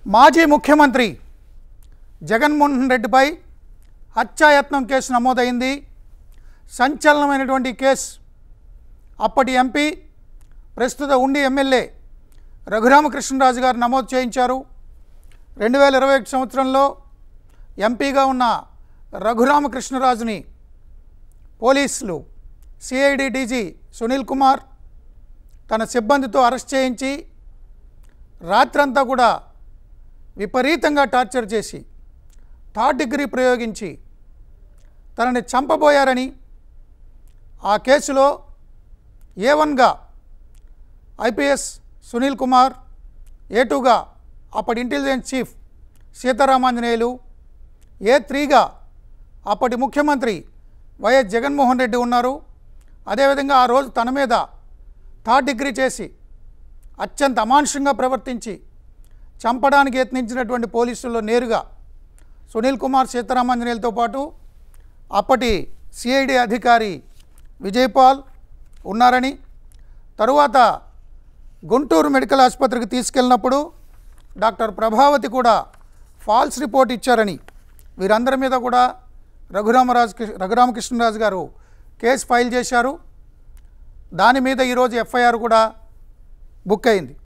మాజీ ముఖ్యమంత్రి జగన్మోహన్ రెడ్డిపై హత్యాయత్నం కేసు నమోదైంది సంచలనమైనటువంటి కేసు అప్పటి ఎంపీ ప్రస్తుత ఉండి ఎమ్మెల్యే రఘురామకృష్ణరాజు గారు నమోదు చేయించారు రెండు వేల ఇరవై ఒకటి సంవత్సరంలో ఎంపీగా ఉన్న రఘురామకృష్ణరాజుని పోలీసులు సిఐడి డీజీ సునీల్ కుమార్ తన సిబ్బందితో అరెస్ట్ చేయించి రాత్రంతా కూడా విపరీతంగా టార్చర్ చేసి థర్డ్ డిగ్రీ ప్రయోగించి తనని చంపబోయారని ఆ కేసులో ఏ వన్గా ఐపీఎస్ సునీల్ కుమార్ ఏ టూగా అప్పటి ఇంటెలిజెన్స్ చీఫ్ సీతారామాంజనేయులు ఏ త్రీగా అప్పటి ముఖ్యమంత్రి వైఎస్ జగన్మోహన్ రెడ్డి ఉన్నారు అదేవిధంగా ఆ రోజు తన మీద థర్డ్ డిగ్రీ చేసి అత్యంత అమానుషంగా ప్రవర్తించి చంపడానికి యత్నించినటువంటి పోలీసుల్లో నేరుగా సునీల్ కుమార్ సీతారామాంజనేయులతో పాటు అప్పటి సిఐడి అధికారి విజయపాల్ ఉన్నారని తరువాత గుంటూరు మెడికల్ ఆసుపత్రికి తీసుకెళ్ళినప్పుడు డాక్టర్ ప్రభావతి కూడా ఫాల్స్ రిపోర్ట్ ఇచ్చారని వీరందరి మీద కూడా రఘురామరాజు కృ- రఘురామకృష్ణరాజు గారు కేసు ఫైల్ చేశారు దాని మీద ఈరోజు ఎఫ్ఐఆర్ కూడా బుక్ అయింది